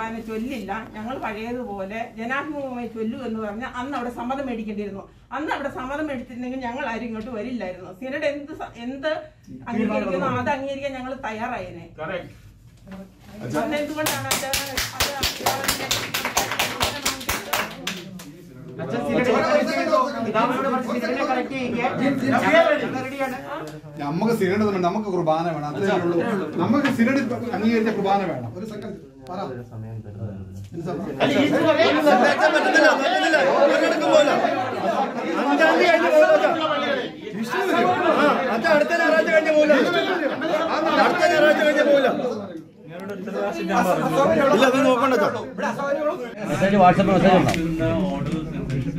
കുർബാന ചൊല്ലില്ല ഞങ്ങൾ പഴയതുപോലെ ജനാഭിമുഖമായി ചൊല്ലു എന്ന് പറഞ്ഞാൽ അന്ന് അവിടെ സമ്മതം മേടിക്കേണ്ടിയിരുന്നു അന്ന് അവിടെ സമ്മതം മേടിച്ചിരുന്നെങ്കിൽ ഞങ്ങൾ ആരും ഇങ്ങോട്ട് വരില്ലായിരുന്നു സിനഡ് എന്ത് സ- എന്ത് അംഗീകരിക്കുന്നു അത് അംഗീകരിക്കാൻ ഞങ്ങൾ തയ്യാറായേനെ അന്ന് എന്തുകൊണ്ടാണ് അത് അത് നമുക്ക് സിനഡ് തന്നെ നമുക്ക് കുർബാന വേണം അത്രേ ഉള്ളൂ നമുക്ക് സിനഡ് അംഗീകരിച്ച കുർബാന വേണം ഒരു സെക്കൻഡ് പറ അടുത്ത ഞായറാഴ്ച കഴിഞ്ഞ പോലെ അടുത്ത ഞായറാഴ്ച കഴിഞ്ഞ പോലെ ഇല്ല അത് നോക്കണ്ട മെസ്സേജ് വാട്സപ്പിൽ മെസ്സേജ് ഉണ്ടോ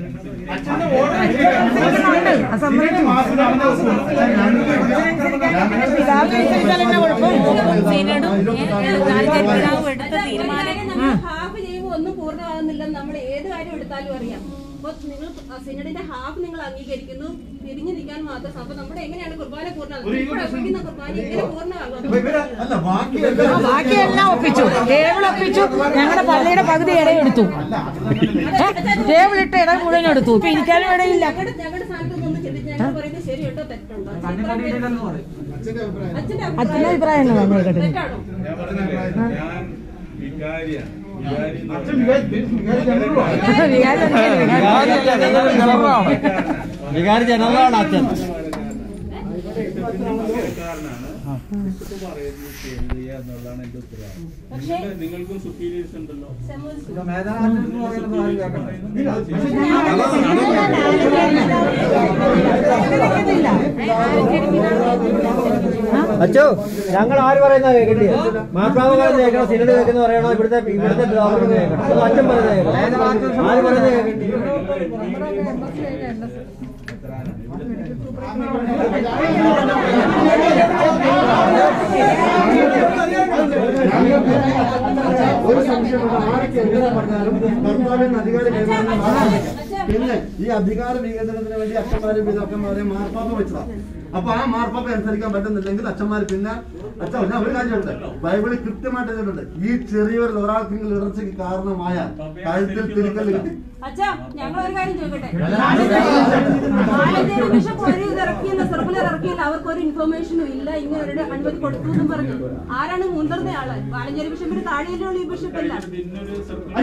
പിതാവ് എടുത്ത തീരുമാനം ഹാഫ് ചെയ്യുമ്പോൾ ഒന്നും പൂർണ്ണമാകുന്നില്ലെന്ന് നമ്മൾ ഏത് കാര്യം എടുത്താലും അറിയാം അപ്പൊ നിങ്ങൾ സിനഡിന്റെ ഹാഫ് നിങ്ങൾ അംഗീകരിക്കുന്നു തിരിഞ്ഞു നിൽക്കാൻ മാത്രം അപ്പൊ നമ്മുടെ എങ്ങനെയാണ് കുർബാന പൂർണ്ണമാകുന്നത് ഇപ്പോൾ അർപ്പിക്കുന്ന കുർബാന എങ്ങനെ പൂർണ്ണമാകും ബാക്കിയെല്ലാം ഒപ്പിച്ചു ടേബിൾ ഒപ്പിച്ചു ഞങ്ങളുടെ പള്ളിയുടെ പകുതി ഇടയെടുത്തു ടേബിൾ ഇട്ട് ഇട മുഴുവൻ എടുത്തു ഇപ്പൊ ഇരിക്കാനും ഇടയില്ല ഞങ്ങളുടെ ഞങ്ങളുടെ സ്ഥാനത്ത് നിന്ന് ചിന്തിച്ച് ഞങ്ങൾ പറയുന്നത് ശരിയുണ്ടോ തെറ്റുണ്ടോ അച്ഛന്റെ അച്ഛന്റെ അഭിപ്രായം എന്നാ നമ്മൾ കേട്ടത് തെറ്റാണോ ഞാൻ പറഞ്ഞില്ലേ ഞാൻ വികാരിയാണ് വികാരി എന്ന് വികാരി ജനറലാണ് അച്ഛൻ കാരനാണ് ബിഷപ്പ് പറയുന്നത് ചെയ്യുക എന്നുള്ളതാണ് എന്റെ ഉത്തരവാദിത്വം നിങ്ങളുടെ- നിങ്ങൾക്കും സുപ്പീരിയേഴ്സ് ഉണ്ടല്ലോ അച്ഛോ ഞങ്ങൾ ആര് പറയുന്ന കേൾക്കണ്ടേ മാപ്രാവ് പറയുന്ന കേൾക്കണം സിനഡ് കേൾക്കുന്ന പറയണോ ഇവിടുത്തെ ഇവിടുത്തെ പിതാവ് പറയുന്നത് കേൾക്കണം അതോ അച്ഛൻ പറയുന്നത് കേൾക്കണം ആര് പറയുന്നത് കേൾക്കണ്ടേ ഒരു സംശയം ആരൊക്കെ എന്തിനാ പറഞ്ഞാലും കർത്താവിന് അധികാരം കൈമാറുന്ന ആളാണ്. പിന്നെ ഈ അധികാര വികസനത്തിന് വേണ്ടി അച്ഛന്മാരെയും പിതാക്കന്മാരെയും മാർപ്പാപ്പ വെച്ചതാണ് അപ്പൊ ആ മാർപ്പാപ്പ അനുസരിക്കാൻ പറ്റുന്നില്ലെങ്കിൽ അച്ഛന്മാർ പിന്നെ അച്ഛൻ ഞാൻ ഒരു കാര്യമുണ്ട് ബൈബിളിൽ കൃത്യമായിട്ട് എഴുതിയിട്ടുണ്ട് ഈ ചെറിയവരിൽ ഒരാൾക്കെങ്കിലും ഇടർച്ചയ്ക്ക് കാരണമായാൽ കഴുത്തിൽ തിരുക്കൽ കിട്ടി അച്ഛാ ഞങ്ങൾ ഒരു കാര്യം ചോദിക്കട്ടെ ആലഞ്ചേരി ബിഷപ്പ് ഒരു ഇത് ഇറക്കിയില്ല സർക്കുലർ ഇറക്കിയില്ല അവർക്ക് ഒരു ഇൻഫർമേഷനും ഇല്ല ഇങ്ങനെ ഒരു അനുമതി കൊടുത്തു എന്നും പറഞ്ഞു ആരാണ് മുതിർന്ന ആള് വാലഞ്ചേരി ബിഷപ്പിന് താഴെയുള്ള ഈ ബിഷപ്പ് അല്ല പിന്നൊരു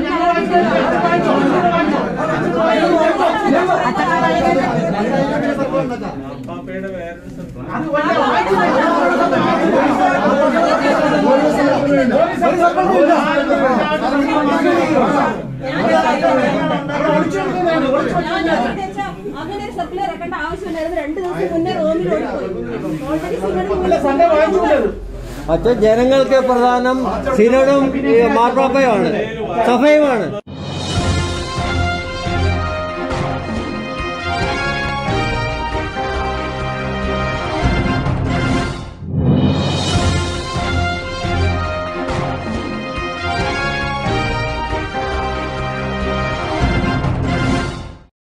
മാപ്പാപ്പയുടെ വേറൊരു സർക്കാർ ഞാൻ ചോദിക്കട്ടെ അച്ഛാ, അങ്ങനെ ഒരു സർക്കുലർ ഇറക്കേണ്ട ആവശ്യമില്ലായിരുന്നു രണ്ട് ദിവസം മുന്നേ റോമിൽ ഓടിപ്പോയി ഓൾറെഡി സിനഡ് അച്ഛൻ ജനങ്ങൾക്ക് പ്രധാനം സിനഡും ഈ മാർപ്പാപ്പയുമാണ് സഭയുമാണ്